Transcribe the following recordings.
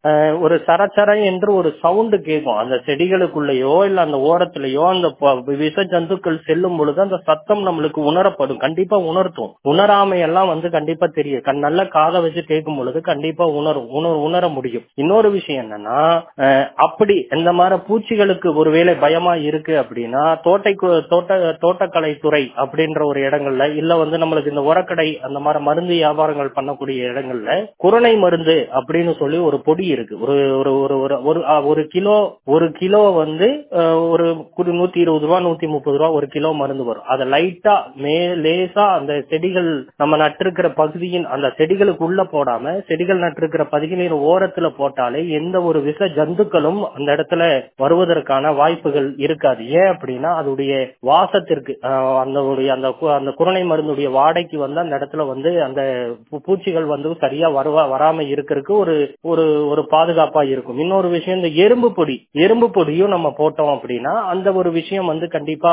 அஹ், ஒரு சரச்சர என்று ஒரு சவுண்டு கேட்கும் அந்த செடிகளுக்குள்ளேயோ இல்ல அந்த ஓரத்திலேயோ அந்த ப- விஷ ஜந்துக்கள் செல்லும் பொழுது அந்த சத்தம் நம்மளுக்கு உணரப்படும் கண்டிப்பா உணர்த்தும் உணராமை எல்லாம் வந்து கண்டிப்பா தெரியும் கண் நல்ல காதை வச்சு கேட்கும் பொழுது கண்டிப்பா உணரும் உணர் உணர முடியும் இன்னொரு விஷயம் என்னன்னா அஹ், அப்படி இந்த மாதிரி பூச்சிகளுக்கு ஒருவேளை பயமா இருக்கு அப்படின்னா தோட்டை கு- தோட்ட தோட்டக்கலை துறை அப்படின்ற ஒரு இடங்கள்ல இல்ல வந்து நம்மளுக்கு இந்த உரக்கடை அந்த மாதிரி மருந்து வியாபாரங்கள் பண்ணக்கூடிய இடங்கள்ல குரணை மருந்து அப்படின்னு சொல்லி ஒரு பொடி இருக்கு ஒரு ஒரு ஒரு ஒரு- ஒரு அ, ஒரு கிலோ ஒரு கிலோ வந்து அஹ், ஒரு குறு நூத்தி இருபது ரூபா நூத்தி முப்பது ரூபா ஒரு கிலோ மருந்து வரும் அதை லைட்டா மே லேசா அந்த செடிகள் நம்ம நட்டிருக்கிற பகுதியின் அந்த செடிகளுக்கு உள்ள போடாம செடிகள் நட்டிருக்கிற பகுதியின் ஓரத்துல போட்டாலே எந்த ஒரு விஷ ஜந்துக்களும் அந்த இடத்துல வருவதற்கான வாய்ப்புகள் இருக்காது ஏன் அப்படின்னா அதோடைய வாசத்திற்கு அஹ், அந்த உடைய அந்த கு- அந்த குரணை மருந்துடைய வாடைக்கு வந்து அந்த இடத்துல வந்து அந்த பூ- பூச்சிகள் வந்து சரியா வருவா வராம இருக்கிறதுக்கு ஒரு ஒரு ஒரு பாதுகாப்பா இருக்கும் இன்னொரு விஷயம் இந்த எறும்பு பொடி எறும்பு பொடியும் நம்ம போட்டோம் அப்படின்னா அந்த ஒரு விஷயம் வந்து கண்டிப்பா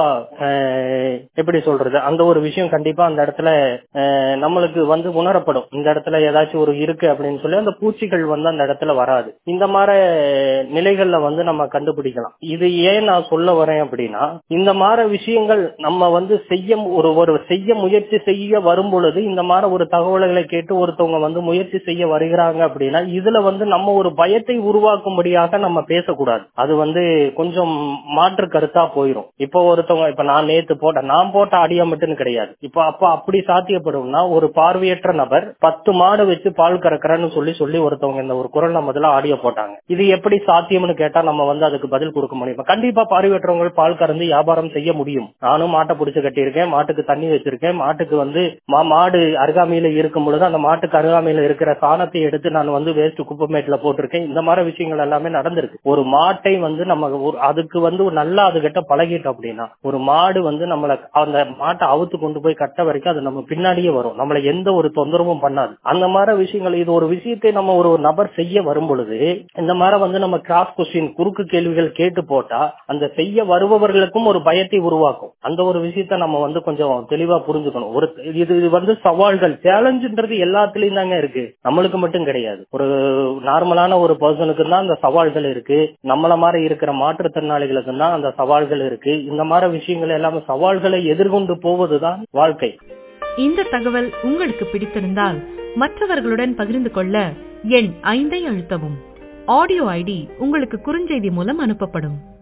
அஹ், எப்படி சொல்றது அந்த ஒரு விஷயம் கண்டிப்பா அந்த இடத்துல அஹ், நம்மளுக்கு வந்து உணரப்படும் இந்த இடத்துல ஏதாச்சும் ஒரு இருக்கு அப்படின்னு சொல்லி அந்த பூச்சிகள் வந்து அந்த இடத்துல வராது இந்த மாதிரி நிலைகள்ல வந்து நம்ம கண்டுபிடிக்கலாம் இது ஏன் நான் சொல்ல வரேன் அப்படின்னா இந்த மாதிரி விஷயங்கள் நம்ம வந்து செய்ய ஒரு ஒரு செய்ய முயற்சி செய்ய வரும் பொழுது இந்த மாதிரி ஒரு தகவல்களை கேட்டு ஒருத்தவங்க வந்து முயற்சி செய்ய வருகிறாங்க அப்படின்னா இதுல வந்து நம்ம ஒரு பயத்தை உருவாக்கும்படியாக நம்ம பேசக்கூடாது அது வந்து கொஞ்சம் மாற்று கருத்தா போயிடும் இப்போ ஒருத்தவங்க இப்ப நான் நேத்து போட்டேன் நான் போட்ட அடியா மட்டும் கிடையாது இப்போ அப்ப அப்படி சாத்தியப்படும்னா ஒரு பார்வையற்ற நபர் பத்து மாடு வச்சு பால் கறக்குறேன்னு சொல்லி சொல்லி ஒருத்தவங்க இந்த ஒரு குரல் முதல்ல ஆடியோ போட்டாங்க இது எப்படி சாத்தியம்னு கேட்டா நம்ம வந்து அதுக்கு பதில் கொடுக்க முடியும் கண்டிப்பா பார்வையற்றவங்க பால் கறந்து வியாபாரம் செய்ய முடியும் நானும் மாட்டை பிடிச்சு கட்டியிருக்கேன் மாட்டுக்கு தண்ணி வச்சிருக்கேன் மாட்டுக்கு வந்து மா- மாடு அருகாமையில இருக்கும் பொழுது அந்த மாட்டுக்கு அருகாமையில இருக்கிற சாணத்தை எடுத்து நான் வந்து வேஸ்ட் குப்பமேட்ல போட்டிருக்கேன் இந்த மாதிரி விஷயங்கள் எல்லாமே நடந்திருக்கு ஒரு மாட்டை வந்து நம்ம ஒரு- அதுக்கு வந்து ஒரு நல்லா அதுகிட்ட பழகிட்டோம் அப்படின்னா ஒரு மாடு வந்து நம்மள அந்த மாட்டை அவுத்து கொண்டு போய் கட்ட வரைக்கும் அது நம்ம பின்னாடியே வரும் நம்மள எந்த ஒரு தொந்தரவும் பண்ணாது அந்த மாதிரி விஷயங்கள் இது ஒரு விஷயத்தை நம்ம ஒரு ஒரு நபர் செய்ய வரும் பொழுது இந்த மாதிரி வந்து நம்ம கிராஸ் கொஸ்டின் குறுக்கு கேள்விகள் கேட்டு போட்டா அந்த செய்ய வருபவர்களுக்கும் ஒரு பயத்தை உருவாக்கும் அந்த ஒரு விஷயத்த நம்ம வந்து கொஞ்சம் தெளிவா புரிஞ்சுக்கணும் ஒரு இது இது வந்து சவால்கள் சேலஞ்சுன்றது எல்லாத்துலயும் தாங்க இருக்கு நம்மளுக்கு மட்டும் கிடையாது ஒரு நார்மலான ஒரு பர்சனுக்கு தான் அந்த சவால்கள் இருக்கு நம்மள மாதிரி இருக்கிற மாற்றுத்திறனாளிகளுக்கு தான் அந்த சவால்கள் இருக்கு இந்த மாதிரி விஷயங்கள் எல்லாமே சவால்களை எதிர்கொண்டு போவதுதான் வாழ்க்கை இந்த தகவல் உங்களுக்கு பிடித்திருந்தால் மற்றவர்களுடன் பகிர்ந்து கொள்ள எண் ஐந்தை அழுத்தவும் ஆடியோ ஐடி உங்களுக்கு குறுஞ்செய்தி மூலம் அனுப்பப்படும்